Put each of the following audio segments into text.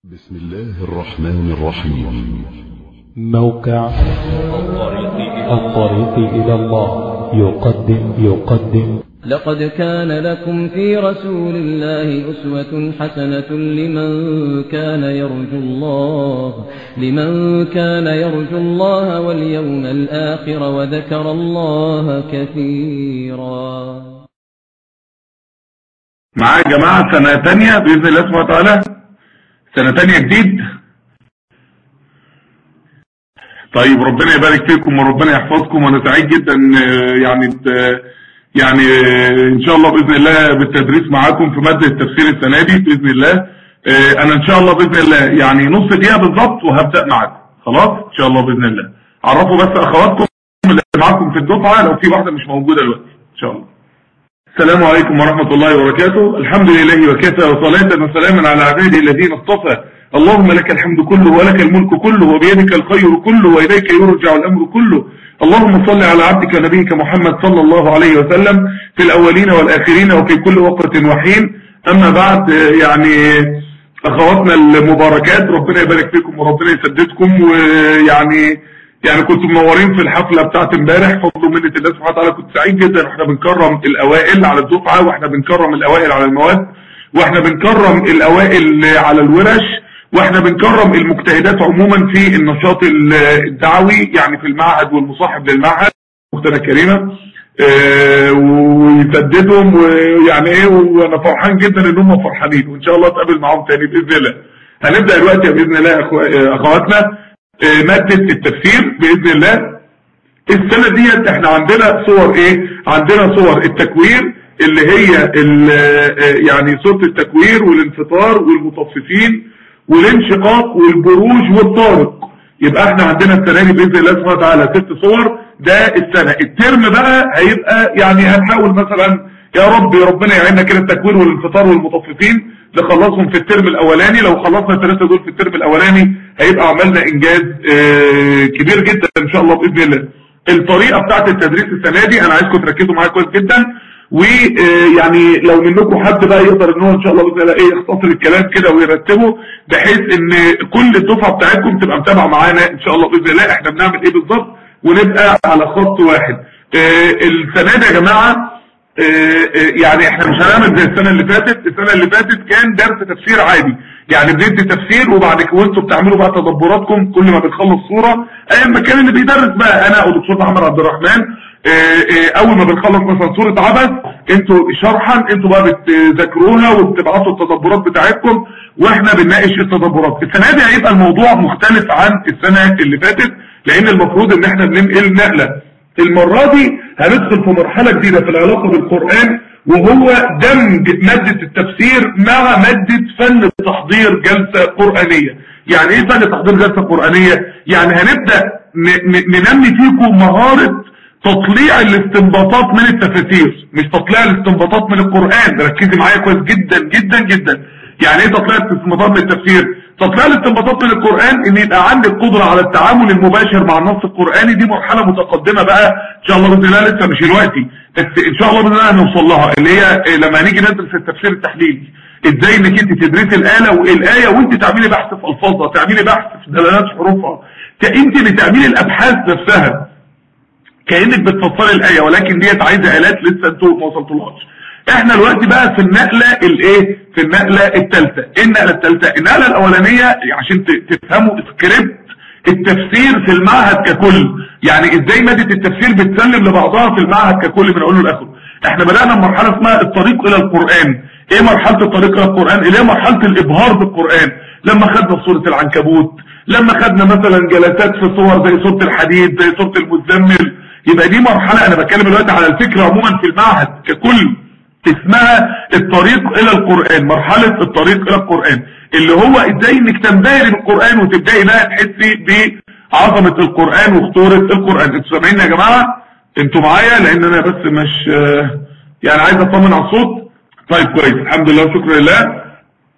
بسم الله الرحمن الرحيم موقع الطريق إلى الله يقدم يقدم لقد كان لكم في رسول الله أسوة حسنة لمن كان يرجو الله لمن كان يرجو الله واليوم الآخر وذكر الله كثيرا معايا يا جماعة سنة تانية بإذن الله سبحانه وتعالى سنة تانية جديد طيب ربنا يبارك فيكم وربنا يحفظكم وانا سعيد جدا آه، يعني ت- يعني آه، ان شاء الله باذن الله بالتدريس معاكم في ماده التفسير السنه دي باذن الله آه، انا ان شاء الله باذن الله يعني نص دقيقه بالظبط وهبدا معاكم خلاص ان شاء الله باذن الله عرفوا بس اخواتكم اللي معاكم في الدفعه لو في واحده مش موجوده دلوقتي ان شاء الله السلام عليكم ورحمة الله وبركاته الحمد لله وكفى وصلاة وسلاما على عباده الذين اصطفى اللهم لك الحمد كله ولك الملك كله وبيدك الخير كله وإليك يرجع الأمر كله اللهم صل على عبدك ونبيك محمد صلى الله عليه وسلم في الأولين والآخرين وفي كل وقت وحين أما بعد آه، يعني أخواتنا المباركات ربنا يبارك فيكم وربنا يسددكم ويعني يعني كنتوا منورين في الحفله بتاعت امبارح فضل ومنه الله سبحانه وتعالى كنت سعيد جدا واحنا بنكرم الاوائل على الدفعه واحنا بنكرم الاوائل على المواد واحنا بنكرم الاوائل على الورش واحنا بنكرم المجتهدات عموما في النشاط الدعوي يعني في المعهد والمصاحب للمعهد اختنا كريمه آه، ويسددهم ويعني ايه وانا فرحان جدا ان هم فرحانين وان شاء الله اتقابل معاهم تاني باذن الله هنبدا دلوقتي باذن الله يا أخو- آه، اخواتنا آه، ماده التفسير باذن الله السنه ديت احنا عندنا صور ايه عندنا صور التكوير اللي هي ال- آه، يعني صوره التكوير والانفطار والمطففين والانشقاق والبروج والطارق يبقى احنا عندنا السنه دي باذن الله سبحانه وتعالى ست صور ده السنه الترم بقى هيبقى يعني هنحاول مثلا يا رب ربنا يعيننا كده التكوير والانفطار والمطففين نخلصهم في الترم الاولاني لو خلصنا الثلاثه دول في الترم الاولاني هيبقى عملنا انجاز اه كبير جدا ان شاء الله باذن الله الطريقه بتاعت التدريس السنه دي انا عايزكم تركزوا معايا كويس جدا ويعني لو منكم حد بقى يقدر ان هو ان شاء الله باذن الله ايه يختصر الكلام كده ويرتبه بحيث ان كل الدفعه بتاعتكم تبقى متابعه معانا ان شاء الله باذن الله احنا بنعمل ايه بالظبط ونبقى على خط واحد آه، السنه دي يا جماعه آه، آه، يعني احنا مش هنعمل زي السنه اللي فاتت السنه اللي فاتت كان درس تفسير عادي يعني بندي تفسير وبعد كده وانتوا بتعملوا بقى تدبراتكم كل ما بنخلص صوره ايا ما كان اللي بيدرس بقى انا او دكتور محمد عبد الرحمن آه، آه، اول ما بنخلص مثلا سوره عبس انتوا شرحا انتوا بقى بتذاكروها وبتبعتوا التدبرات بتاعتكم واحنا بنناقش التدبرات السنه دي هيبقى الموضوع مختلف عن السنه اللي فاتت لان المفروض ان احنا بننقل نقله المرة دي هندخل في مرحلة جديدة في العلاقة بالقرآن وهو دمج مادة التفسير مع مادة فن تحضير جلسة قرآنية يعني ايه فن تحضير جلسة قرآنية يعني هنبدأ ن- ن- ننمي فيكم مهارة تطليع الاستنباطات من التفاسير مش تطليع الاستنباطات من القرآن ركزي معايا كويس جدا جدا جدا يعني ايه تطليع الاستنباطات من التفسير تطليع الاستنباطات من القرآن ان يبقى عندك قدرة على التعامل المباشر مع النص القرآني دي مرحلة متقدمة بقى ان شاء الله باذن الله لسه مش دلوقتي بس ان شاء الله باذن الله هنوصل لها اللي هي إيه لما هنيجي ندرس التفسير التحليلي ازاي انك انت تدرسي الآلة والآية وانت تعملي بحث في الفاظها تعملي بحث في دلالات حروفها ت- انت اللي تعملي الابحاث نفسها كانك بتفسري الايه ولكن ديت عايزه الات لسه انتوا ما وصلتولهاش احنا دلوقتي بقى في النقله الايه في النقله الثالثه ايه النقله الثالثه النقله الاولانيه عشان ت- تفهموا سكريبت التفسير في المعهد ككل يعني ازاي ماده التفسير بتسلم لبعضها في المعهد ككل من اوله لاخره احنا بدانا بمرحله اسمها الطريق الى القران ايه مرحله الطريق الى القران اللي هي مرحله الابهار بالقران لما خدنا سوره العنكبوت لما خدنا مثلا جلسات في صور زي سوره الحديد زي سوره المزمل يبقى دي مرحله انا بتكلم دلوقتي على الفكره عموما في المعهد ككل اسمها الطريق الى القرآن مرحلة الطريق الى القرآن اللي هو ازاي انك تنبهري بالقرآن وتبدأي بقى تحسي بعظمة القرآن وخطورة القرآن انتوا سامعين يا جماعة انتوا معايا لان انا بس مش آه، يعني عايز اطمن على الصوت طيب كويس الحمد لله وشكرا لله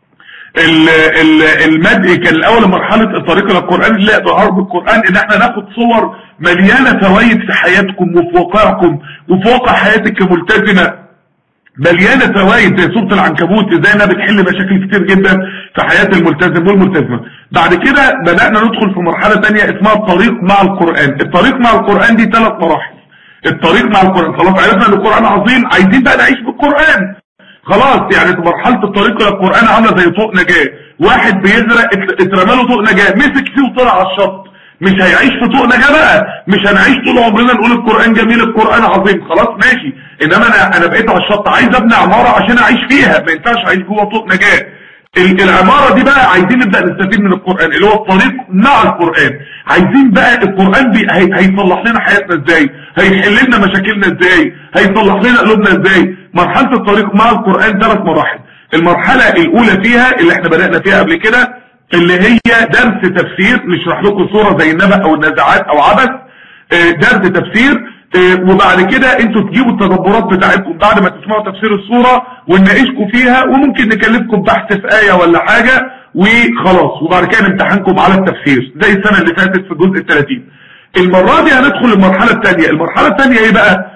ال- ال- المدء كان الاول مرحله الطريق الى القران اللي هي عرض القران ان احنا ناخد صور مليانه فوائد في حياتكم وفي واقعكم وفي واقع حياتك كملتزمه مليانه فوائد زي سوره العنكبوت ازاي انها بتحل مشاكل كتير جدا في حياه الملتزم والملتزمه بعد كده بدانا ندخل في مرحله ثانيه اسمها الطريق مع القران الطريق مع القران دي ثلاث مراحل الطريق مع القران خلاص عرفنا ان القران عظيم عايزين بقى نعيش بالقران خلاص يعني مرحله الطريق الى القران عامله زي طوق نجاه واحد بيغرق اترمى له طوق نجاه مسك فيه وطلع على الشط مش هيعيش في طوق نجاه بقى مش هنعيش طول عمرنا نقول القران جميل القران عظيم خلاص ماشي انما انا انا بقيت على الشط عايز ابني عماره عشان اعيش فيها ما ينفعش اعيش جوه طوق نجاه ال- العمارة دي بقى عايزين نبدأ نستفيد من القرآن اللي هو الطريق مع القرآن عايزين بقى القرآن بي هي- هيصلح لنا حياتنا ازاي هيحل لنا مشاكلنا ازاي هيصلح لنا قلوبنا ازاي مرحلة الطريق مع القرآن ثلاث مراحل المرحلة الاولى فيها اللي احنا بدأنا فيها قبل كده اللي هي درس تفسير نشرح لكم صورة زي النبأ او النزعات او عبث آه، درس تفسير آه، وبعد كده انتوا تجيبوا التدبرات بتاعتكم بعد ما تسمعوا تفسير الصورة ونناقشكم فيها وممكن نكلفكم بحث في آية ولا حاجة وخلاص وبعد كده نمتحنكم على التفسير زي السنة اللي فاتت في الجزء الثلاثين المرة دي هندخل المرحلة الثانية المرحلة الثانية ايه بقى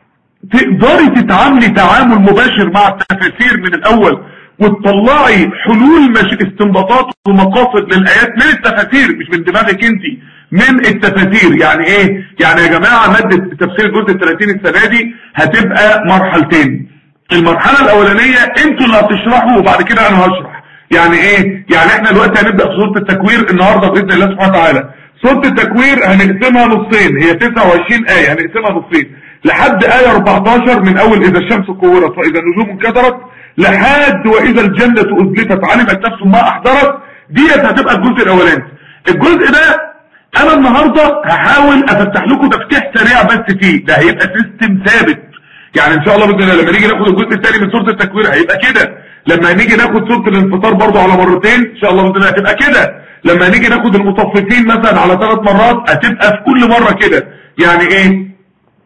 تقدري تتعاملي تعامل مباشر مع التفاسير من الاول وتطلعي حلول مش استنباطات ومقاصد للايات من التفاسير مش من دماغك انت من التفاسير يعني ايه يعني يا جماعه ماده تفسير الجزء 30 السنه دي هتبقى مرحلتين المرحله الاولانيه انتوا اللي هتشرحوا وبعد كده انا هشرح يعني ايه يعني احنا دلوقتي هنبدا في سوره التكوير النهارده باذن الله سبحانه وتعالى سوره التكوير هنقسمها نصين هي 29 ايه هنقسمها نصين لحد آية 14 من أول إذا الشمس كورت وإذا النجوم انكدرت لحد وإذا الجنة أزلفت علمت نفس ما أحضرت ديت هتبقى الجزء الأولاني الجزء ده أنا النهاردة هحاول أفتح لكم تفتيح سريع بس فيه ده هيبقى سيستم ثابت يعني إن شاء الله بإذن الله لما نيجي ناخد الجزء الثاني من سورة التكوير هيبقى كده لما نيجي ناخد سورة الانفطار برضه على مرتين إن شاء الله بإذن الله هتبقى كده لما نيجي ناخد المطففين مثلا على ثلاث مرات هتبقى في كل مرة كده يعني إيه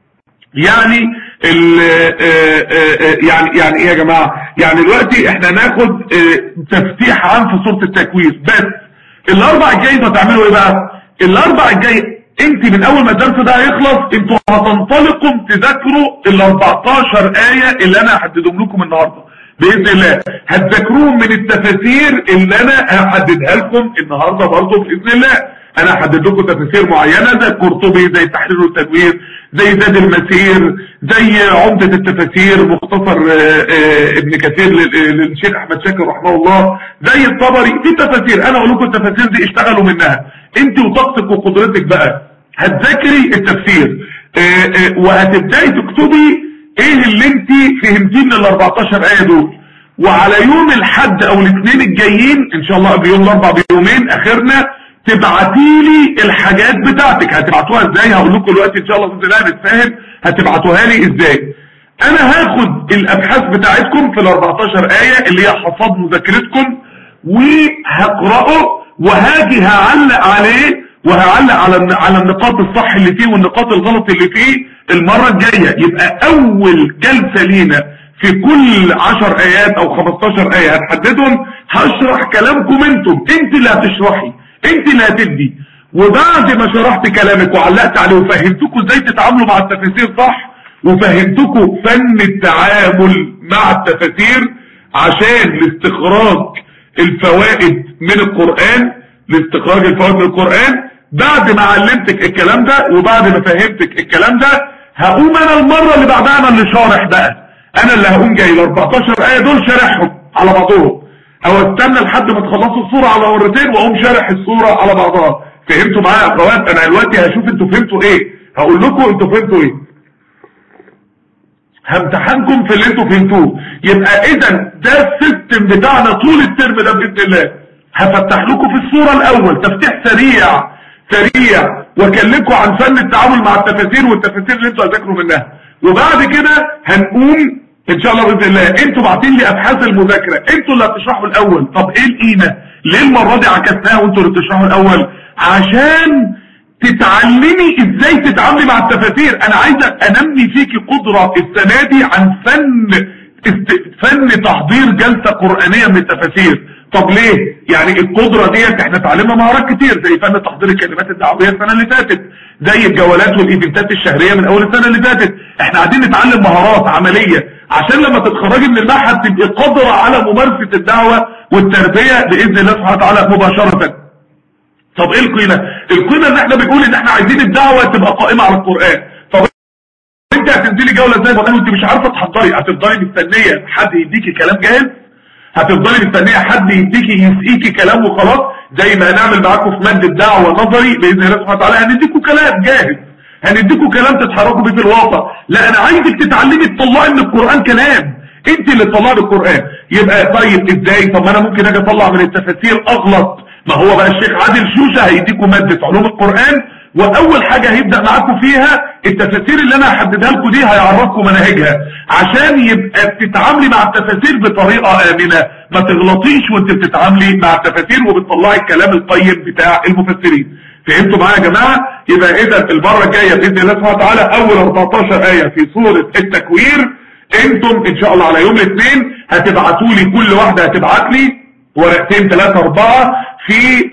يعني ال يعني يعني ايه يا جماعه يعني دلوقتي احنا ناخد اه، تفتيح عام في سوره التكوير بس الاربع الجاي هتعملوا ايه بقى الاربع الجاي انت من اول ما الدرس ده هيخلص انتوا هتنطلقوا تذاكروا ال 14 ايه اللي انا هحددهم لكم النهارده باذن الله هتذاكروهم من التفاسير اللي انا هحددها لكم النهارده برضه باذن الله انا هحدد لكم تفاسير معينه زي القرطبي زي التحرير والتدوير زي زاد المسير زي عمدة التفاسير مختصر آه، آه، ابن كثير لل- للشيخ احمد شاكر رحمه الله زي الطبري في تفاسير انا اقول لكم التفاسير دي اشتغلوا منها انت وطاقتك وقدرتك بقى هتذاكري التفسير آه، آه، وهتبداي تكتبي ايه اللي انت فهمتيه من ال 14 ايه دول وعلى يوم الحد او الاثنين الجايين ان شاء الله قبل يوم الاربع بيومين اخرنا تبعتي لي الحاجات بتاعتك هتبعتوها ازاي هقول لكم دلوقتي ان شاء الله باذن الله نتفاهم هتبعتوها لي ازاي انا هاخد الابحاث بتاعتكم في ال 14 ايه اللي هي حصاد مذاكرتكم وهقراه وهاجي هعلق عليه وهعلق على على النقاط الصح اللي فيه والنقاط الغلط اللي فيه المره الجايه يبقى اول جلسه لينا في كل 10 ايات او 15 ايه هنحددهم هشرح كلامكم انتم انت اللي هتشرحي انت اللي هتدي وبعد ما شرحت كلامك وعلقت عليه وفهمتكم ازاي تتعاملوا مع التفاسير صح وفهمتكم فن التعامل مع التفاسير عشان لاستخراج الفوائد من القرآن لاستخراج الفوائد من القرآن بعد ما علمتك الكلام ده وبعد ما فهمتك الكلام ده هقوم انا المرة اللي بعدها انا اللي شارح بقى انا اللي هقوم جاي ال 14 ايه دول شارحهم على بعضهم او استنى لحد ما تخلصوا الصورة على مرتين واقوم شارح الصورة على بعضها فهمتوا معايا يا اخوات انا دلوقتي هشوف انتوا فهمتوا ايه هقول لكم انتوا فهمتوا ايه همتحنكم في اللي انتوا فهمتوه يبقى اذا ده السيستم بتاعنا طول الترم ده باذن الله هفتح لكم في الصورة الاول تفتيح سريع سريع واكلمكم عن فن التعامل مع التفاسير والتفاسير اللي انتوا هتذاكروا منها وبعد كده هنقوم ان شاء الله باذن الله انتوا باعتين لي ابحاث المذاكره انتوا اللي هتشرحوا الاول طب ايه القيمه ليه المره دي عكسناها وانتوا اللي بتشرحوا الاول عشان تتعلمي ازاي تتعاملي مع التفاسير انا عايزك انمي فيكي قدره السنه دي عن فن است... فن تحضير جلسه قرانيه من التفاسير طب ليه يعني القدره ديت احنا اتعلمنا مهارات كتير زي فن تحضير الكلمات الدعويه السنه اللي فاتت زي الجولات والايفنتات الشهريه من اول السنه اللي فاتت احنا قاعدين نتعلم مهارات عمليه عشان لما تتخرجي من المعهد تبقي قادره على ممارسه الدعوه والتربيه باذن الله سبحانه وتعالى مباشره طب ايه القيمه القيمه ان احنا بنقول ان احنا عايزين الدعوه تبقى قائمه على القران طب انت هتنزلي جوله زي ما قالوا انت مش عارفه تحضري هتفضلي مستنيه حد يديكي كلام جاهز هتفضلي مستنيه حد يديكي يسقيكي كلام وخلاص زي ما هنعمل معاكم في ماده دعوه نظري باذن الله سبحانه وتعالى هنديكم كلام جاهز هنديكم كلام تتحركوا بيه في الواقع لا انا عايزك تتعلمي تطلعي من القران كلام انت اللي تطلعي من القران يبقى طيب ازاي طب ما انا ممكن اجي اطلع من التفاسير اغلط ما هو بقى الشيخ عادل شوشه هيديكم ماده علوم القران واول حاجة هيبدأ معاكم فيها التفاسير اللي انا هحددها لكم دي هيعرفكم مناهجها عشان يبقى بتتعاملي مع التفاسير بطريقة امنة ما تغلطيش وانت بتتعاملي مع التفاسير وبتطلعي الكلام القيم بتاع المفسرين فهمتوا معايا يا جماعة يبقى اذا المرة الجاية باذن الله سبحانه وتعالى اول 14 آية في سورة التكوير انتم ان شاء الله على يوم الاثنين هتبعتوا لي كل واحدة هتبعت لي ورقتين ثلاثة اربعة في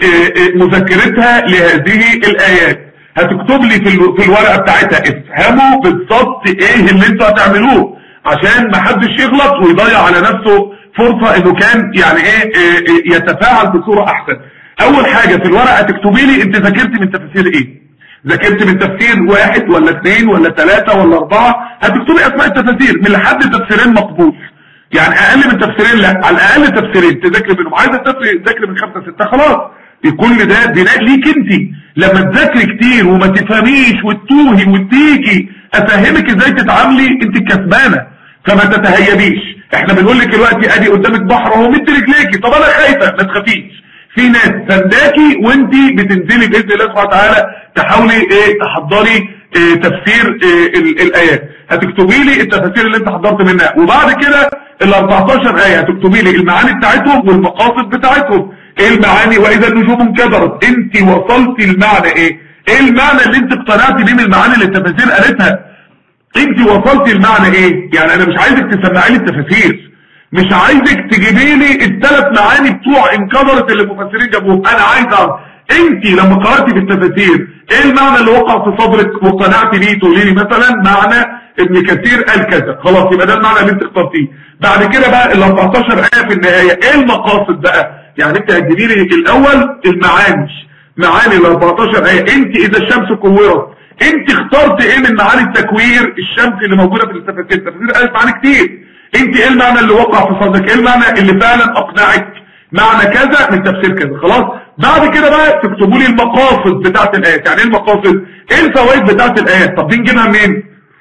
مذكرتها لهذه الايات هتكتب لي في في الورقه بتاعتها افهموا بالظبط ايه اللي انتوا هتعملوه عشان ما حدش يغلط ويضيع على نفسه فرصه انه كان يعني ايه, إيه يتفاعل بصوره احسن اول حاجه في الورقه تكتبي لي انت ذاكرت من تفسير ايه ذاكرت من تفسير واحد ولا اثنين ولا ثلاثة ولا اربعة هتكتبي اسماء التفاسير من لحد تفسيرين مقبول يعني اقل من تفسيرين لا على الاقل تفسيرين تذاكري منهم عايزه تذاكري من خمسة ستة خلاص كل ده بناء ليك انت لما تذاكري كتير وما تفهميش وتتوهي وتيجي افهمك ازاي تتعاملي انت الكسبانه فما تتهيبيش احنا بنقول لك دلوقتي ادي قدامك بحر اهو مد رجليكي طب انا خايفه ما تخافيش في ناس سنداكي وانت بتنزلي باذن الله سبحانه وتعالى تحاولي ايه تحضري إيه تفسير إيه الايات هتكتبي لي التفاسير اللي انت حضرت منها وبعد كده ال 14 ايه هتكتبي لي المعاني بتاعتهم والمقاصد بتاعتهم ايه المعاني واذا النجوم انكدرت انت وصلتي المعنى ايه ايه المعنى اللي انت اقتنعتي بيه من المعاني اللي التفاسير قالتها انت وصلتي المعنى ايه يعني انا مش عايزك تسمعي لي التفاسير مش عايزك تجيبي لي الثلاث معاني بتوع انكدرت اللي المفسرين جابوهم انا عايز اعرف انت لما قراتي في التفاسير ايه المعنى اللي وقع في صدرك واقتنعتي بيه تقولي لي مثلا معنى ابن كثير قال كذا خلاص يبقى ده المعنى اللي انت اخترتيه بعد كده بقى ال 14 ايه في النهايه ايه المقاصد بقى يعني انت هتجيبي لي الاول المعاني معاني ال 14 ايه انت اذا الشمس كورت انت اخترت ايه من معاني التكوير الشمس اللي موجوده في التفاسير التفاسير قالت معاني كتير انت ايه المعنى اللي وقع في صدرك ايه المعنى اللي فعلا اقنعك معنى كذا من تفسير كذا خلاص بعد كده بقى تكتبوا لي المقاصد بتاعت الايات يعني ايه المقاصد ايه الفوائد بتاعت الايات طب دي نجيبها منين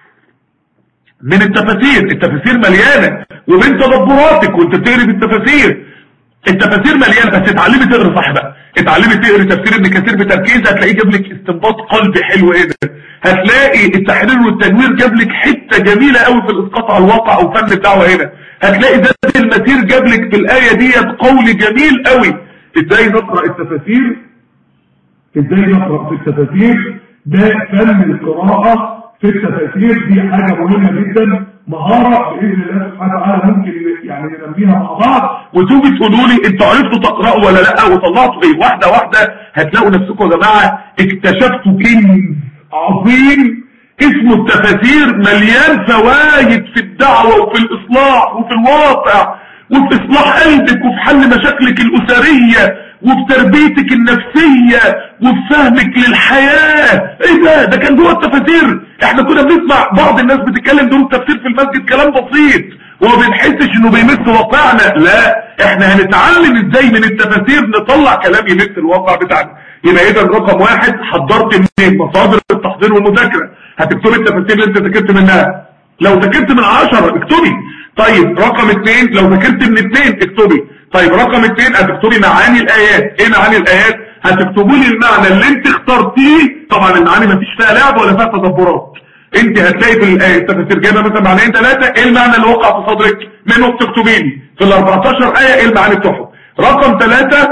من التفاسير التفاسير مليانه ومن تدبراتك وانت بتقري في التفاسير التفاسير مليانه بس اتعلمي تقري صح بقى اتعلمي تقري تفسير ابن كثير بتركيز هتلاقيه جاب لك استنباط قلبي حلو ايه ده هتلاقي التحرير والتنوير جاب لك حته جميله قوي في الاسقاط على الواقع او فن الدعوه هنا هتلاقي ذات المسير جاب لك في الايه ديت قول جميل قوي ازاي نقرا التفاسير ازاي نقرا في التفاسير ده فن القراءه في التفاسير دي حاجه مهمه جدا مهاره باذن الله سبحانه وتعالى ممكن يعني ننميها مع بعض وتيجي تقولوا لي انتوا عرفتوا تقراوا ولا لا وطلعتوا ايه واحده واحده هتلاقوا نفسكم يا جماعه اكتشفتوا كنز عظيم اسمه التفاسير مليان فوائد في الدعوه وفي الاصلاح وفي الواقع وفي اصلاح قلبك وفي حل مشاكلك الاسريه وفي تربيتك النفسية وفي فهمك للحياة ايه ده ده كان جوه التفاسير احنا كنا بنسمع بعض الناس بتتكلم دور التفسير في المسجد كلام بسيط وما بنحسش انه بيمس واقعنا لا احنا هنتعلم ازاي من التفاسير نطلع كلام يمس الواقع بتاعنا يبقى اذا رقم واحد حضرت منين مصادر التحضير والمذاكرة هتكتبي التفاسير اللي انت ذاكرت منها لو ذاكرت من عشرة اكتبي طيب رقم اثنين لو ذاكرت من اثنين اكتبي طيب رقم اثنين هتكتبي معاني الايات ايه معاني الايات هتكتبوا لي المعنى اللي انت اخترتيه طبعا المعاني ما فيش فيها لعب ولا فيها تدبرات انت هتلاقي في التفاسير جايبه مثلا معنيين ثلاثه ايه المعنى اللي وقع في صدرك منه بتكتبي لي في ال 14 ايه ايه المعاني بتوعهم رقم ثلاثه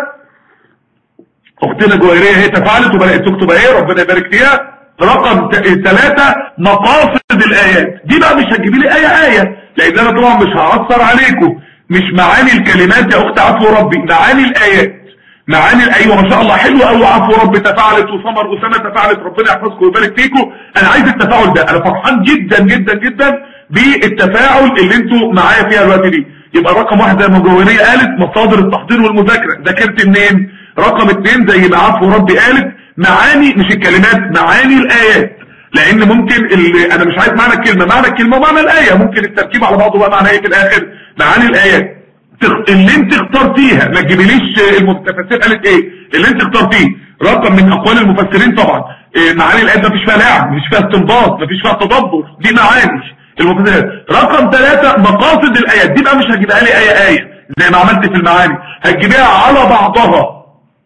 اختنا جوهريه هي تفاعلت وبدات تكتب ايه ربنا يبارك فيها رقم ثلاثة مقاصد الآيات دي بقى مش هتجيبي لي آية آية لأن أنا طبعا مش هأثر عليكم مش معاني الكلمات يا أخت عفو ربي معاني الآيات معاني الأيوة ما شاء الله حلوة أوي عفو ربي تفاعلت وسمر وسامة تفاعلت ربنا يحفظكم ويبارك فيكم أنا عايز التفاعل ده أنا فرحان جدا جدا جدا بالتفاعل اللي انتوا معايا فيها الوقت دي يبقى رقم واحد زي ما جوهريه قالت مصادر التحضير والمذاكره ذاكرت منين رقم اتنين زي ما عفو ربي قالت معاني مش الكلمات معاني الايات لان ممكن اللي انا مش عايز معنى الكلمه معنى الكلمه ومعنى الايه ممكن التركيب على بعضه بقى معنى ايه في الاخر معاني الايات تخ- اللي انت اخترتيها ما تجيبليش المتفسر قالت ايه اللي انت اخترتيه رقم من اقوال المفسرين طبعا إيه، معاني الايات ما فيش فيها لعب مش فيها استنباط ما فيش فيها تدبر دي معاني المفسرين رقم ثلاثة مقاصد الايات دي بقى مش هجيبها لي ايه ايه زي ما عملت في المعاني هتجيبيها على بعضها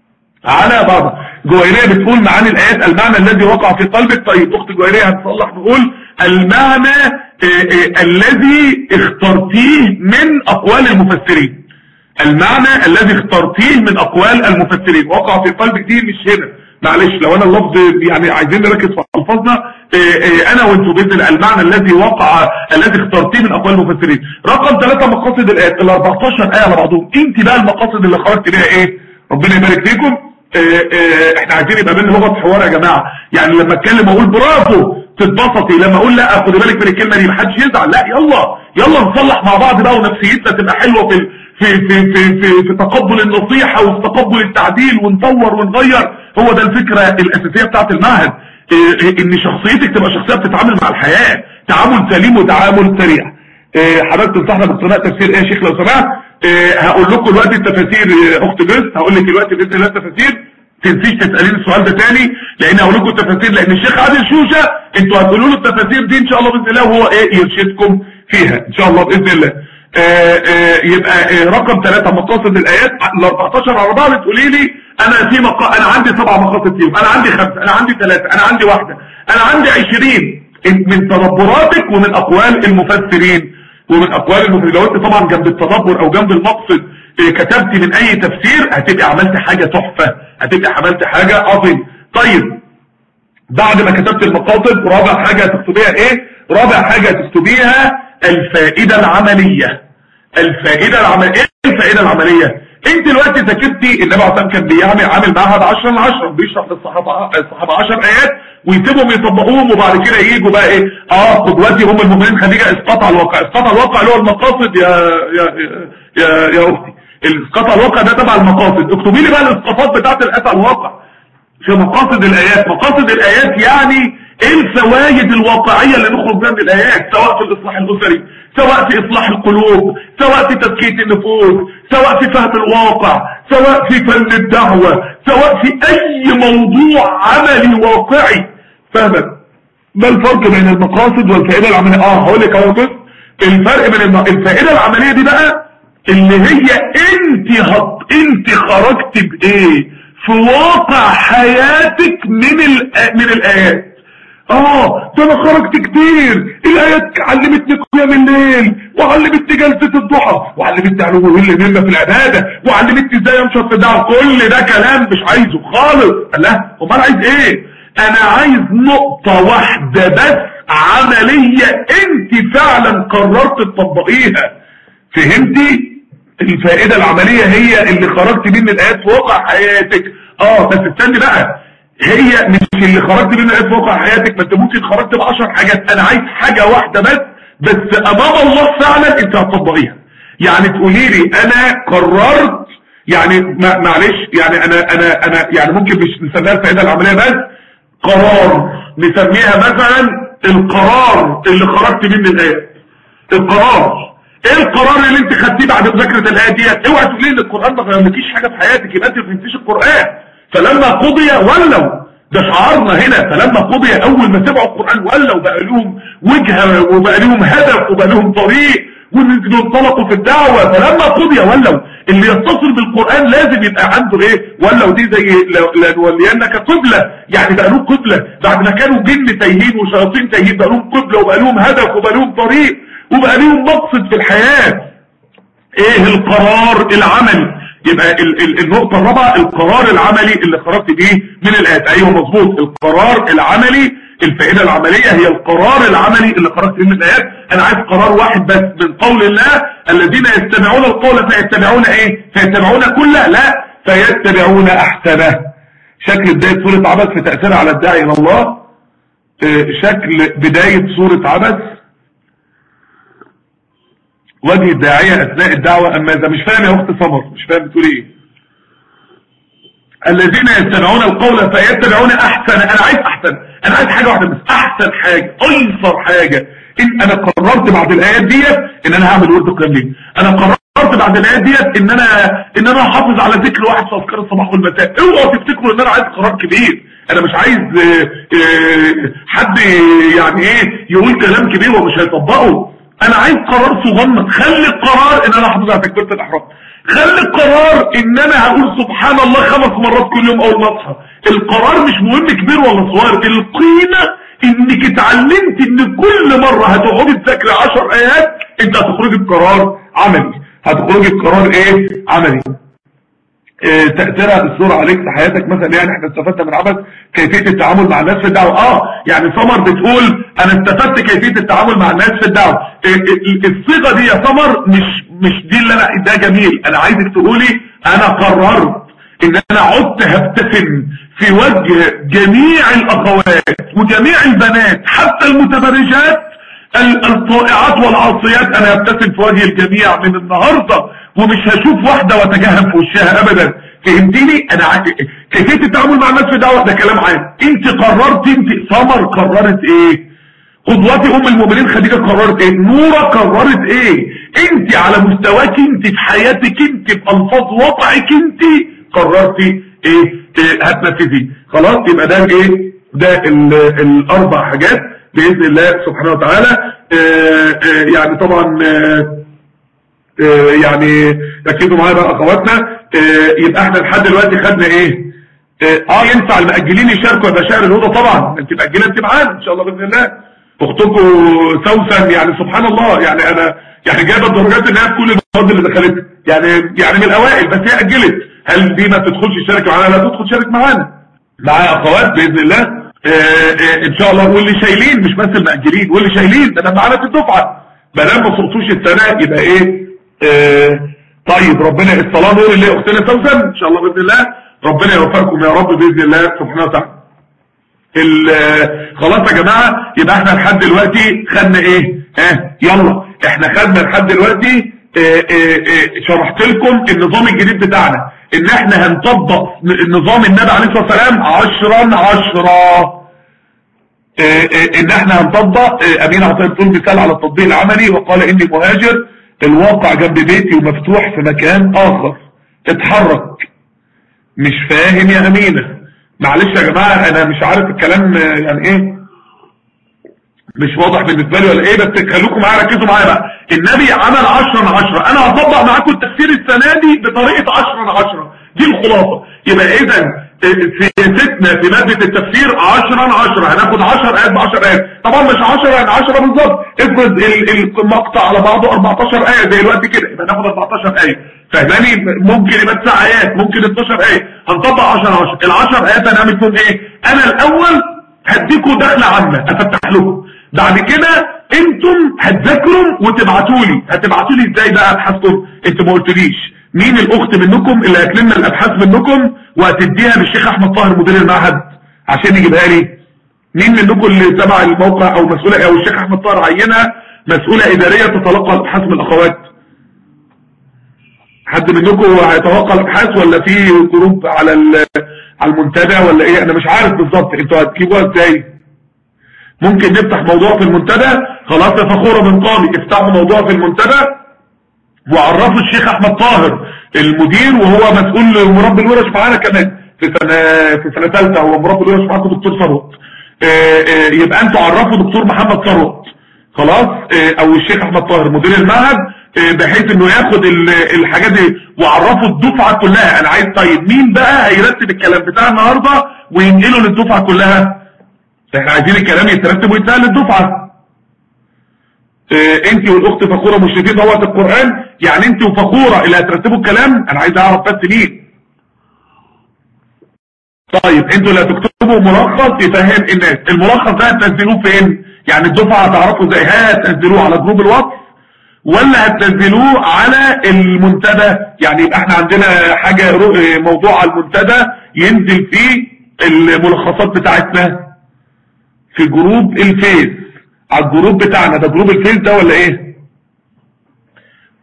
على بعض جويرية بتقول معاني الآيات المعنى الذي وقع في قلبك طيب أخت جويرية هتصلح نقول المعنى آه، آه، الذي اخترتيه من أقوال المفسرين المعنى الذي اخترتيه من أقوال المفسرين وقع في قلبك دي مش هنا معلش لو انا اللفظ يعني عايزين نركز في الفاظنا آه، آه، انا وانتوا باذن الله المعنى الذي وقع الذي اخترتيه من اقوال المفسرين رقم ثلاثة مقاصد الايات ال 14 ايه على بعضهم انت بقى المقاصد اللي خرجت بيها ايه ربنا يبارك فيكم آه، آه، احنا عايزين يبقى بينا لغه حوار يا جماعه يعني لما اتكلم اقول برافو تتبسطي لما اقول لا خدي بالك من الكلمه دي محدش يزعل لا يلا يلا نصلح مع بعض بقى ونفسيتنا تبقى حلوه في ال- في في في في, في تقبل النصيحه وفي تقبل التعديل ونطور ونغير هو ده الفكره الاساسيه بتاعت المعهد آه، آه، ان شخصيتك تبقى شخصيه بتتعامل مع الحياه تعامل سليم وتعامل سريع آه، حضرتك تنصحنا باقتناء تفسير ايه يا شيخ لو سمحت آه، هقول لكم دلوقتي التفاسير آه، اخت جوز هقول لك دلوقتي باذن الله التفاسير تنسيش تساليني السؤال ده تاني لان هقول لكم التفاسير لان الشيخ عادل شوشه انتوا هتقولوا له التفاسير دي ان شاء الله باذن الله وهو ايه يرشدكم فيها ان شاء الله باذن الله آه، آه، يبقى آه، رقم ثلاثة مقاصد الايات ال 14 على بعض تقولي لي انا في مقا... انا عندي سبع مقاصد فيهم انا عندي خمسه انا عندي ثلاثه انا عندي واحده انا عندي 20 من تدبراتك ومن اقوال المفسرين ومن اقوال المفسرين لو انت طبعا جنب التدبر او جنب المقصد إيه، كتبت من اي تفسير هتبقى عملت حاجة تحفة هتبقى عملت حاجة عظيم طيب بعد ما كتبت المقاصد رابع حاجة تكتبيها ايه رابع حاجة تكتبيها الفائدة العملية الفائدة العملية ايه الفائدة العملية انت دلوقتي ذاكرتي النبي عليه الصلاه كان بيعمل عامل معهد 10 ل 10 بيشرح للصحابه الصحابه 10 ايات ويسيبهم يطبقوهم وبعد كده يجوا بقى ايه اه قدوتي هم المؤمنين خديجه اسقاط على الواقع اسقاط على الواقع اللي هو المقاصد يا يا يا يا اختي الاسقاط على الواقع ده تبع المقاصد اكتبي لي بقى الاسقاطات بتاعت الاسقاط على الواقع في مقاصد الايات مقاصد الايات يعني ايه الفوائد الواقعية اللي نخرج بها من الايات سواء في الاصلاح الاسري سواء في اصلاح القلوب سواء في تزكية النفوس سواء في فهم الواقع سواء في فن الدعوة سواء في اي موضوع عملي واقعي فاهمك ما الفرق بين المقاصد والفائدة العملية اه هقول لك اهو بص الفرق بين الم... الفائدة العملية دي بقى اللي هي انت هت... انت خرجت بايه في واقع حياتك من ال... من الايات اه ده انا خرجت كتير الايات علمتني قيام الليل وعلمتني جلسة الضحى وعلمتني علو الهمة في العبادة وعلمتني ازاي امشط في الدعوة كل ده كلام مش عايزه خالص لا امال عايز ايه انا عايز نقطة واحدة بس عملية انت فعلا قررت تطبقيها فهمتي الفائدة العملية هي اللي خرجت بيه من الايات في واقع حياتك اه بس استني بقى هي مش اللي خرجت منها في واقع حياتك ما انت ممكن خرجت بعشر حاجات انا عايز حاجة واحدة بس بس امام الله فعلا انت هتطبقيها يعني تقولي لي انا قررت يعني ما- معلش يعني انا انا انا يعني ممكن مش نسميها الفائدة العملية بس قرار نسميها مثلا القرار اللي خرجت منه الايات القرار ايه القرار اللي انت خدتيه بعد مذاكره الايه ديت اوعى تقولي ان القران ما غيرلكيش حاجه في حياتك يبقى انت ما فهمتيش القران فلما قضي ولوا ده شعارنا هنا فلما قضي اول ما سمعوا القران ولوا بقى لهم وجهه وبقى لهم هدف وبقى لهم طريق وانطلقوا في الدعوه فلما قضي ولوا اللي يتصل بالقران لازم يبقى عنده ايه ولوا دي زي لنولينك قبله يعني بقى لهم قبله بعد ما كانوا جن تايهين وشياطين تايهين بقى لهم قبله وبقى لهم هدف وبقى لهم طريق وبقى لهم مقصد في الحياه ايه القرار العملي يبقى ال ال النقطة الرابعة القرار العملي اللي خرجت بيه من الآيات ايوه مظبوط القرار العملي الفائدة العملية هي القرار العملي اللي خرجت بيه من الآيات انا عايز قرار واحد بس من قول الله الذين يستمعون القول فيتبعون ايه فيتبعون كله لا فيتبعون احسنه شكل بداية سورة عبس في تأثيرها على الداعي الى الله آه، شكل بداية سورة عبس وجه الداعية اثناء الدعوة اما اذا مش فاهم يا اخت سمر مش فاهم بتقول ايه الذين يستمعون القول فيتبعون احسن انا عايز احسن انا عايز حاجة واحدة بس احسن حاجة ايسر حاجة ان انا قررت بعد الايات ديت ان انا هعمل ورد قيام انا قررت بعد الايات ديت ان انا ان انا احافظ على ذكر واحد في اذكار الصباح والمساء اوعوا تفتكروا ان انا عايز قرار كبير انا مش عايز آه، آه، حد يعني ايه يقول كلام كبير ومش هيطبقه انا عايز قرار صغنن خلي القرار ان انا احافظ على تكبيره الاحرام خلي القرار ان انا هقول سبحان الله خمس مرات كل يوم اول ما اصحى القرار مش مهم كبير ولا صغير القيمه انك اتعلمت ان كل مرة هتقعدي تذاكري 10 ايات انت هتخرجي بقرار عملي هتخرجي بقرار ايه عملي اه تأثيرها بالصورة عليك في حياتك مثلا يعني احنا استفدنا من عمل كيفية التعامل مع الناس في الدعوة اه يعني سمر بتقول انا استفدت كيفية التعامل مع الناس في الدعوة اه اه الصيغة دي يا سمر مش مش دي اللي انا ده جميل انا عايزك تقولي انا قررت ان انا عدت هبتسم في وجه جميع الاخوات وجميع البنات حتى المتبرجات الطائعات والعاصيات انا هبتسم في وجه الجميع من النهاردة ومش هشوف واحدة واتجهم في وشها ابدا فهمتني انا ع... كيفية التعامل مع الناس في دعوة ده كلام عام انت قررت انت سمر قررت ايه قدوتي ام المؤمنين خديجة قررت ايه نورة قررت ايه انت على مستواك انت في حياتك انت بألفاظ وضعك انت قررتي ايه, إيه هتنفذي خلاص يبقى ده ايه ده الاربع حاجات باذن الله سبحانه وتعالى آآ آآ يعني طبعا آآ يعني ركزوا معايا بقى اخواتنا يبقى احنا لحد دلوقتي خدنا ايه اه ينفع المأجلين يشاركوا يبقى شهر الهدى طبعا انت مأجله انت معانا ان شاء الله باذن الله اختكم سوسن يعني سبحان الله يعني انا يعني جايبه الدرجات اللي هي في كل المواد اللي دخلتها يعني يعني من الاوائل بس هي اجلت هل دي ما تدخلش تشارك معانا لا تدخل تشارك معانا معايا اخوات باذن الله آآ آآ ان شاء الله واللي شايلين مش بس المأجلين واللي شايلين ده انا معانا في الدفعه ما دام ما سقطوش السنه يبقى ايه طيب ربنا الصلاه نور اللي اختنا سوسن ان شاء الله باذن الله ربنا يوفقكم يا رب باذن الله سبحانه وتعالى خلاص يا جماعه يبقى احنا لحد دلوقتي خدنا ايه ها يلا احنا خدنا لحد دلوقتي اه اه اه شرحت لكم النظام الجديد بتاعنا ان احنا هنطبق نظام النبي عليه الصلاه والسلام عشرا عشرا ان احنا هنطبق امين عطيه بتقول مثال على التطبيق العملي وقال اني مهاجر الواقع جنب بيتي ومفتوح في مكان اخر اتحرك مش فاهم يا امينه معلش يا جماعه انا مش عارف الكلام يعني ايه مش واضح بالنسبه لي ولا ايه بس خليكم معايا ركزوا معايا بقى النبي عمل 10 10 انا هطبق معاكم التفسير السنه دي بطريقه 10 10 دي الخلاصه يبقى اذا سياستنا في ماده التفسير 10 10 هناخد 10 ايات ب 10 ايات طبعا مش 10 يعني 10 بالظبط افرض المقطع على بعضه 14 ايه زي الوقت كده يبقى ناخد 14 ايه فاهماني ممكن يبقى 9 ايات ممكن 12 ايه هنطبق 10 10 ال 10 ايات هنعمل فيهم ايه انا الاول هديكم دخله عامه افتح لكم بعد كده انتم هتذاكروا وتبعتوا لي هتبعتوا لي ازاي بقى ابحاثكم انت ما قلتليش مين الاخت منكم اللي هتلم الابحاث منكم وهتديها للشيخ احمد طاهر مدير المعهد عشان يجيبها لي مين منكم اللي تبع الموقع او مسؤوله او الشيخ احمد طاهر عينها مسؤوله اداريه تتلقى الابحاث من الاخوات حد منكم هيتوقع الابحاث ولا في جروب على على المنتدى ولا ايه انا مش عارف بالظبط انتوا هتجيبوها ازاي ممكن نفتح موضوع في المنتدى خلاص يا فخوره من قامي افتحوا موضوع في المنتدى وعرفوا الشيخ احمد طاهر المدير وهو مسؤول مربي الورش معانا كمان في سنه في سنه ثالثه هو مربي الورش معاكم دكتور ثروت يبقى انتوا عرفوا دكتور محمد ثروت خلاص او الشيخ احمد طاهر مدير المعهد بحيث انه ياخد الحاجات دي وعرفوا الدفعه كلها انا عايز طيب مين بقى هيرتب الكلام بتاع النهارده وينقله للدفعه كلها احنا عايزين الكلام يترتب ويتنقل للدفعه اه انت والاخت فخوره مشرفين دوت القران يعني انت وفخوره اللي هترتبوا الكلام انا عايز اعرف بس مين طيب انتوا اللي هتكتبوا ملخص يفهم الناس الملخص ده هتنزلوه فين يعني الدفعه هتعرفوا ازاي هتنزلوه على جروب الواتس ولا هتنزلوه على المنتدى يعني يبقى احنا عندنا حاجه موضوع على المنتدى ينزل فيه الملخصات بتاعتنا في جروب الفيس على الجروب بتاعنا ده جروب الفيس ده ولا ايه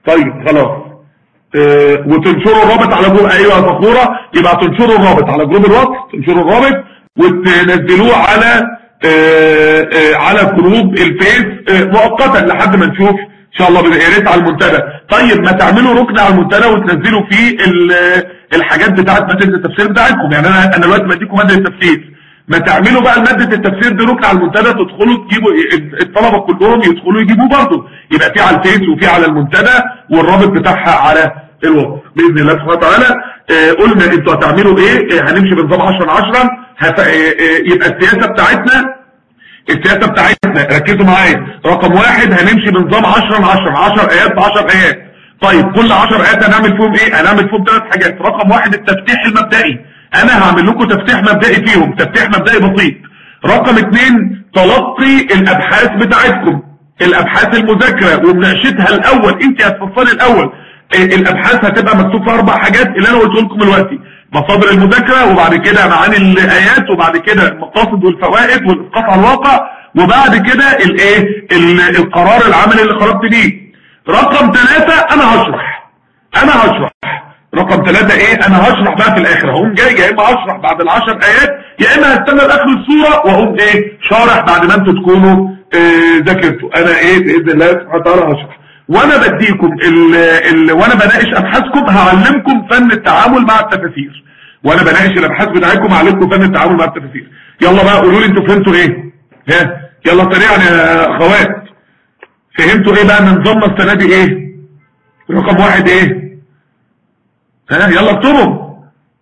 طيب خلاص اه وتنشروا الرابط على جروب ايوه يا فخوره يبقى تنشروا الرابط على جروب الواتس تنشروا الرابط وتنزلوه على اه اه على جروب الفيس مؤقتا لحد ما نشوف ان شاء الله يا ريت على المنتدى طيب ما تعملوا ركن على المنتدى وتنزلوا فيه الحاجات بتاعت ماده التفسير بتاعتكم يعني انا انا دلوقتي بديكم ماده التفسير ما تعملوا بقى ماده التفسير دي ركن على المنتدى تدخلوا تجيبوا الطلبه كلهم يدخلوا يجيبوه برضه يبقى في على الفيس وفي على المنتدى والرابط بتاعها على الواتس باذن الله سبحانه وتعالى آه قلنا انتوا هتعملوا ايه آه هنمشي بنظام 10 10 هت... آه يبقى السياسه بتاعتنا السياسه بتاعتنا ركزوا معايا رقم واحد هنمشي بنظام 10 10 10 ايات ب 10 ايات طيب كل 10 ايات هنعمل فيهم ايه هنعمل فيهم ثلاث حاجات رقم واحد التفتيح المبدئي انا هعمل لكم تفتيح مبدئي فيهم تفتيح مبدئي بسيط رقم اثنين تلقي الابحاث بتاعتكم الابحاث المذاكره ومناقشتها الاول انت هتفصلي الاول الابحاث هتبقى مكتوب فيها اربع حاجات اللي انا قلت لكم دلوقتي مصادر المذاكره وبعد كده معاني الايات وبعد كده المقاصد والفوائد والاسقاط على الواقع وبعد كده الايه القرار العملي اللي خرجت بيه رقم ثلاثة انا هشرح انا هشرح رقم ثلاثة ايه انا هشرح بقى في الاخر هقوم جاي يا اما هشرح بعد العشر ايات يا اما هستنى لاخر الصورة واقوم ايه شارح بعد ما انتوا تكونوا ذاكرتوا انا ايه باذن الله سبحانه وتعالى هشرح وانا بديكم ال ال وانا بناقش ابحاثكم هعلمكم فن التعامل مع التفاسير وانا بناقش الابحاث بتاعتكم هعلمكم فن التعامل مع التفاسير يلا بقى قولوا لي انتوا فهمتوا ايه ها يلا سريعا يا اخوات فهمتوا ايه بقى من نظامنا السنه دي ايه رقم واحد ايه ها يلا اكتبوا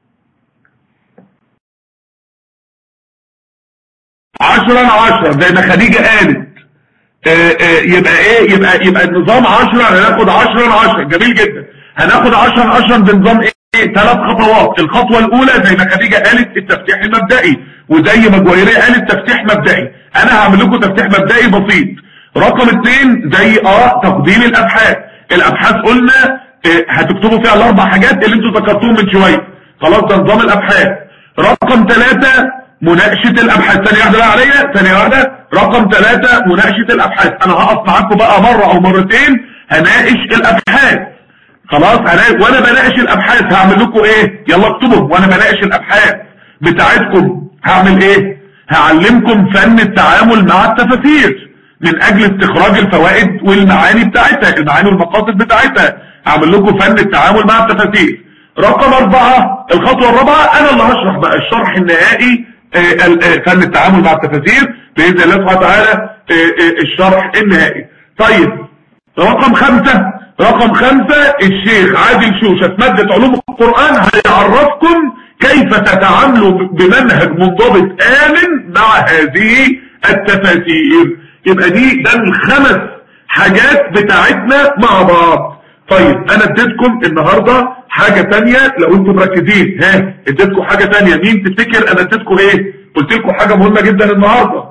عشرا عشرا زي ما خديجة قالت آآ آآ يبقى ايه يبقى يبقى النظام 10 هناخد 10 10 جميل جدا هناخد 10 10 بنظام ايه ثلاث خطوات الخطوه الاولى زي ما خديجه قالت التفتيح المبدئي وزي ما جويريه قالت تفتيح مبدئي انا هعمل لكم تفتيح مبدئي بسيط رقم اثنين زي اه تقديم الابحاث الابحاث قلنا اه هتكتبوا فيها الاربع حاجات اللي انتوا ذكرتوهم من شويه خلاص ده نظام الابحاث رقم ثلاثة مناقشة الابحاث ثانية واحدة بقى عليا ثانية واحدة رقم ثلاثة مناقشة الابحاث انا هقف معاكم بقى مرة او مرتين هناقش الابحاث خلاص هناقش وانا بناقش الابحاث هعمل لكم ايه يلا اكتبوا وانا بناقش الابحاث بتاعتكم هعمل ايه هعلمكم فن التعامل مع التفاسير من اجل استخراج الفوائد والمعاني بتاعتها المعاني والمقاصد بتاعتها هعمل لكم فن التعامل مع التفاسير رقم اربعة الخطوة الرابعة انا اللي هشرح بقى الشرح النهائي فن التعامل مع التفاسير باذن الله سبحانه وتعالى الشرح النهائي طيب رقم خمسة رقم خمسة الشيخ عادل شوشة في مادة علوم القرآن هيعرفكم كيف تتعاملوا بمنهج منضبط آمن مع هذه التفاسير يبقى دي ده الخمس حاجات بتاعتنا مع بعض طيب انا اديتكم النهاردة حاجة تانية لو انتم مركزين ها اديتكم حاجة تانية مين تفتكر انا اديتكم ايه قلت لكم حاجة مهمة جدا النهاردة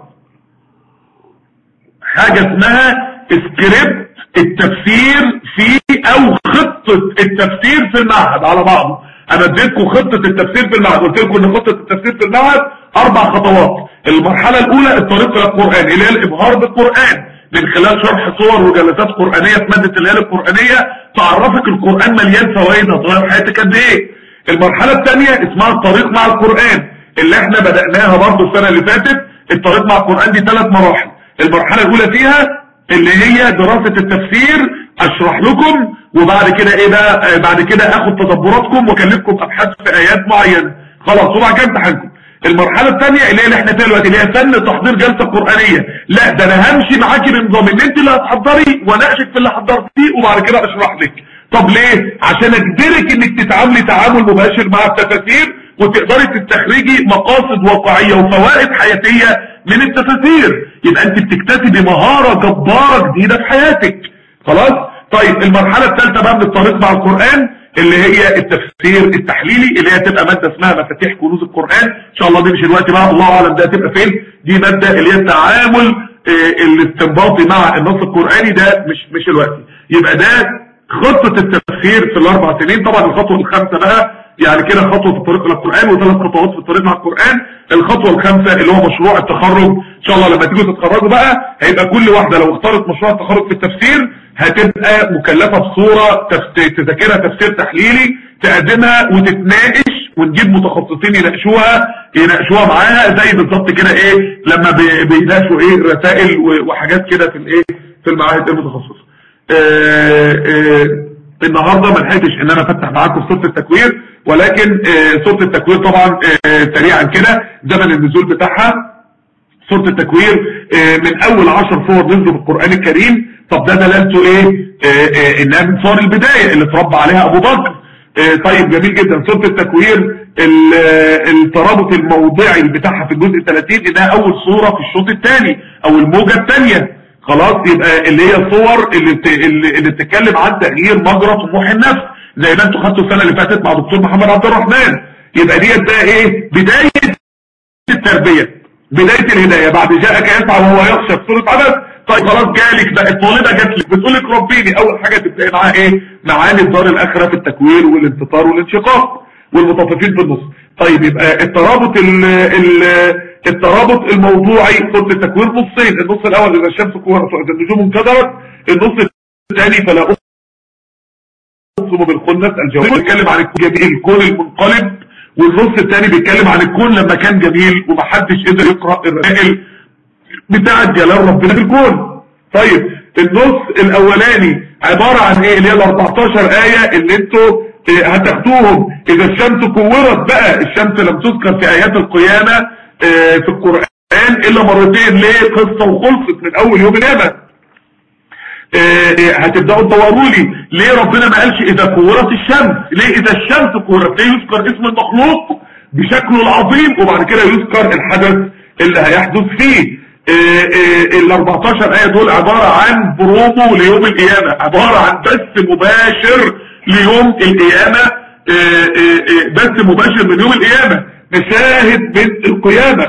حاجة اسمها سكريبت التفسير في او خطة التفسير في المعهد على بعضه انا اديتكم خطة التفسير في المعهد قلت لكم ان خطة التفسير في المعهد اربع خطوات المرحلة الاولى الطريق الى القرآن اللي هي الابهار بالقرآن من خلال شرح صور وجلسات قرآنية في مادة الليالي القرآنية تعرفك القرآن مليان فوائد هتغير حياتك قد ايه المرحلة الثانية اسمها الطريق مع القرآن اللي احنا بدأناها برضه السنة اللي فاتت الطريق مع القرآن دي ثلاث مراحل المرحلة الاولى فيها اللي هي دراسة التفسير اشرح لكم وبعد كده ايه بقى بعد كده اخد تدبراتكم واكلفكم ابحاث في ايات معينة خلاص وبعد كده امتحانكم المرحلة الثانية اللي هي اللي احنا فيها دلوقتي اللي هي فن تحضير جلسة قرآنية لا ده انا همشي معاكي بنظام ان انت اللي هتحضري واناقشك في اللي حضرتيه وبعد كده اشرح لك طب ليه عشان اجبرك انك تتعاملي تعامل مباشر مع التفاسير وتقدري تستخرجي مقاصد واقعية وفوائد حياتية من التفاسير يبقى انت بتكتسبي مهارة جبارة جديدة في حياتك خلاص طيب المرحلة الثالثة بقى من الطريق مع القرآن اللي هي التفسير التحليلي اللي هي تبقى مادة اسمها مفاتيح كنوز القرآن ان شاء الله دي مش الوقت بقى الله اعلم ده هتبقى فين دي مادة اللي هي التعامل اه الاستنباطي مع النص القرآني ده مش مش الوقت يبقى ده خطة التفسير في الاربع سنين طبعا الخطوة الخامسة بقى يعني كده خطوة في الطريق الى القرآن وثلاث خطوات في الطريق مع القرآن الخطوة الخامسة اللي هو مشروع التخرج ان شاء الله لما تيجوا تتخرجوا بقى هيبقى كل واحدة لو اختارت مشروع التخرج في التفسير هتبقى مكلفة بصورة تفت- تذاكرها تفسير تحليلي تقدمها وتتناقش ونجيب متخصصين يناقشوها يناقشوها معاها زي بالظبط كده ايه لما بي- بيناقشوا ايه رسائل و- وحاجات كده في الايه في المعاهد المتخصصه آه، آه، النهارده ما لحقتش ان انا افتح معاكم سوره التكوير ولكن آه، سوره التكوير طبعا آه، سريعا كده زمن النزول بتاعها سورة التكوير آه، من اول عشر صور نزلوا في القرآن الكريم طب ده دلالته ايه آه، آه، انها من صور البداية اللي اتربى عليها ابو بكر آه، طيب جميل جدا سورة التكوير ال- آه، الترابط الموضعي بتاعها في الجزء 30 انها اول صورة في الشوط الثاني او الموجة الثانية خلاص يبقى اللي هي الصور اللي, بت... اللي اللي بتتكلم عن تغيير مجرى طموح النفس زي ما انتوا خدتوا السنة اللي فاتت مع دكتور محمد عبد الرحمن يبقى ديت بقى ايه بداية التربية بداية الهداية بعد جاءك يسعى وهو يخشى في سورة عبس طيب خلاص جالك بقى الطالبة جات لك بتقول لك ربيني اول حاجة تبدأي معاها ايه معاني الدار الاخرة في التكوير والانتصار والانشقاق والمطففين في النص طيب يبقى الترابط ال ال الترابط الموضوعي سورة التكوير نصين النص الاول اذا الشمس كورت واذا النجوم انكدرت النص الثاني فلا اقسم بالخنس الجواب بيتكلم عن الكون جميل الكون المنقلب والنص الثاني بيتكلم عن الكون لما كان جميل ومحدش قدر يقرأ الرسائل بتاعة جلال ربنا في الكون طيب النص الاولاني عبارة عن ايه اللي هي ال 14 آية اللي انتوا آه، هتاخدوهم اذا الشمس كورت بقى الشمس لم تذكر في ايات القيامة آه، في القرآن الا مرتين ليه قصة وخلصت من اول يوم القيامة آه، آه، هتبداوا تدوروا لي ليه ربنا ما قالش اذا كورت الشمس ليه اذا الشمس كورت ليه يذكر اسم المخلوق بشكله العظيم وبعد كده يذكر الحدث اللي هيحدث فيه آه، آه، ال 14 ايه دول عبارة عن برومو ليوم القيامة عبارة عن بث مباشر ليوم القيامة آه، آه، آه، بث مباشر من يوم القيامة مشاهد من القيامة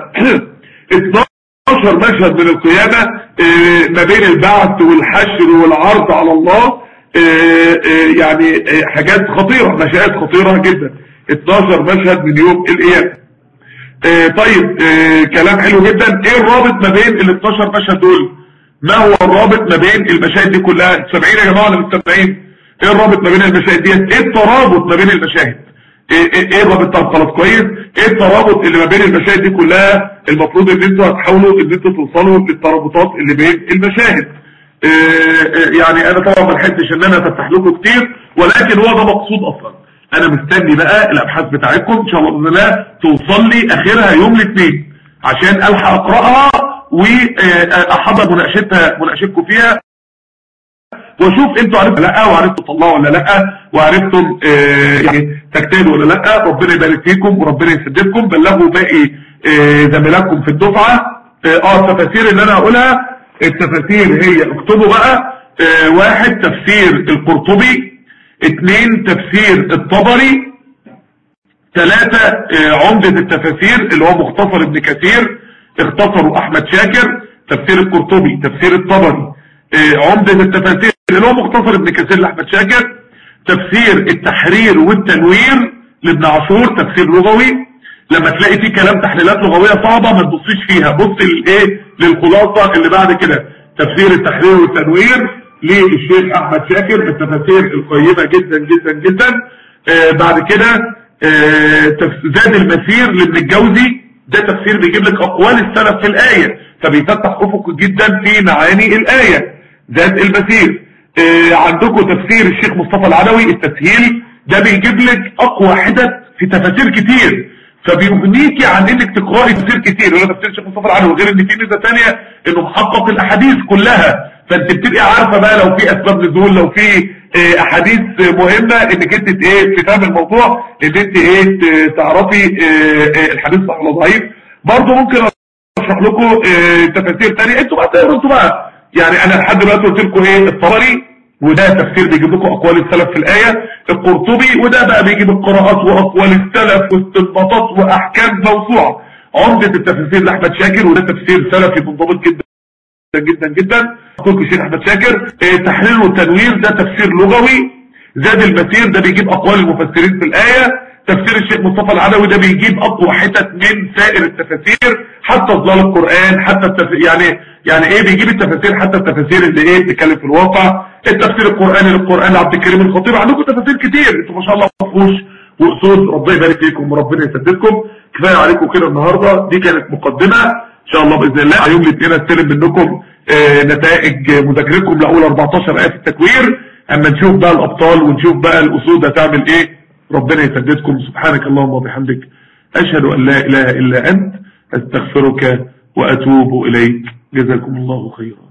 12 مشهد من القيامة آه، ما بين البعث والحشر والعرض على الله آه، آه، يعني آه، حاجات خطيرة مشاهد خطيرة جدا 12 مشهد من يوم القيامة آه، طيب آه، كلام حلو جدا ايه الرابط ما بين ال 12 مشهد دول ما هو الرابط ما بين المشاهد دي كلها 70 يا جماعة ولا مش 70 ايه الرابط ما بين المشاهد ديت ايه الترابط ما بين المشاهد ايه ايه إيه الرابط طب خلاص كويس ايه الترابط اللي ما بين المشاهد دي كلها المفروض ان انتوا هتحاولوا ان انتوا توصلوا للترابطات اللي بين المشاهد آه، آه، يعني انا طبعا ما لحقتش ان انا افتح لكم كتير ولكن هو ده مقصود اصلا انا مستني بقى الابحاث بتاعتكم ان شاء الله باذن الله توصل لي اخرها يوم الاثنين عشان الحق اقراها واحضر مناقشتها مناقشتكم فيها واشوف انتوا عرفتوا لا وعرفتوا تطلعوا ولا لا وعرفتم آه يعني تجتهدوا ولا لا ربنا يبارك فيكم وربنا يسددكم بلغوا باقي آه زميلاتكم في الدفعه اه آه، التفاسير اللي انا هقولها التفاسير هي اكتبوا بقى آه واحد تفسير القرطبي اثنين تفسير الطبري ثلاثة آه، عمدة التفاسير اللي هو مختصر ابن كثير اختصروا احمد شاكر تفسير القرطبي تفسير الطبري آه، عمدة التفاسير اللي هو مختصر ابن كثير لاحمد شاكر تفسير التحرير والتنوير لابن عاشور تفسير لغوي لما تلاقي فيه كلام تحليلات لغوية صعبة ما تبصيش فيها بص الايه للخلاصة اللي بعد كده تفسير التحرير والتنوير للشيخ احمد شاكر التفاسير القيمة جدا جدا جدا آه بعد كده آه تف- زاد المسير لابن الجوزي ده تفسير بيجيب لك اقوال السلف في الاية فبيفتح افق جدا في معاني الاية زاد المسير آه عندكم تفسير الشيخ مصطفى العدوي التسهيل ده بيجيب لك اقوى حدث في تفاسير كتير فبيغنيكي عن انك تقرأي تفسير كتير ولا تفسير الشيخ مصطفى العدوي غير ان في ميزه ثانيه انه محقق الاحاديث كلها فانت بتبقي عارفه بقى لو في اسباب نزول لو في آه، احاديث مهمه انك انت ايه تفهم الموضوع ان انت ايه ت- تعرفي آه، آه، الحديث صح ولا ضعيف برضه ممكن اشرح لكم آه، تفاسير ثانيه انتوا بقى تقروا انتوا بقى يعني انا لحد دلوقتي قلت لكم ايه الطبري وده تفسير بيجيب لكم اقوال السلف في الايه القرطبي وده بقى بيجيب القراءات واقوال السلف واستنباطات واحكام موسوعه عمده التفاسير لاحمد شاكر وده تفسير سلفي منضبط جدا جدا جدا اخوك الشيخ احمد شاكر آه، تحرير والتنوير ده تفسير لغوي زاد المسير ده بيجيب اقوال المفسرين في الايه تفسير الشيخ مصطفى العدوي ده بيجيب اقوى حتت من سائر التفاسير حتى ظلال القرآن حتى التف... يعني يعني ايه بيجيب التفاسير حتى التفاسير اللي ايه بتتكلم في الواقع التفسير القرآني للقرآن لعبد الكريم الخطيب عندكم تفاسير كتير انتوا ما شاء الله مفهوش واسود ربنا يبارك فيكم وربنا يسددكم كفايه عليكم كده النهارده دي كانت مقدمه ان شاء الله باذن الله يوم الاثنين استلم منكم آه نتائج مذاكرتكم لاول 14 ايه في التكوير اما نشوف بقى الابطال ونشوف بقى الاسود هتعمل ايه ربنا يسددكم سبحانك اللهم وبحمدك اشهد ان لا اله الا انت استغفرك واتوب اليك جزاكم الله خيرا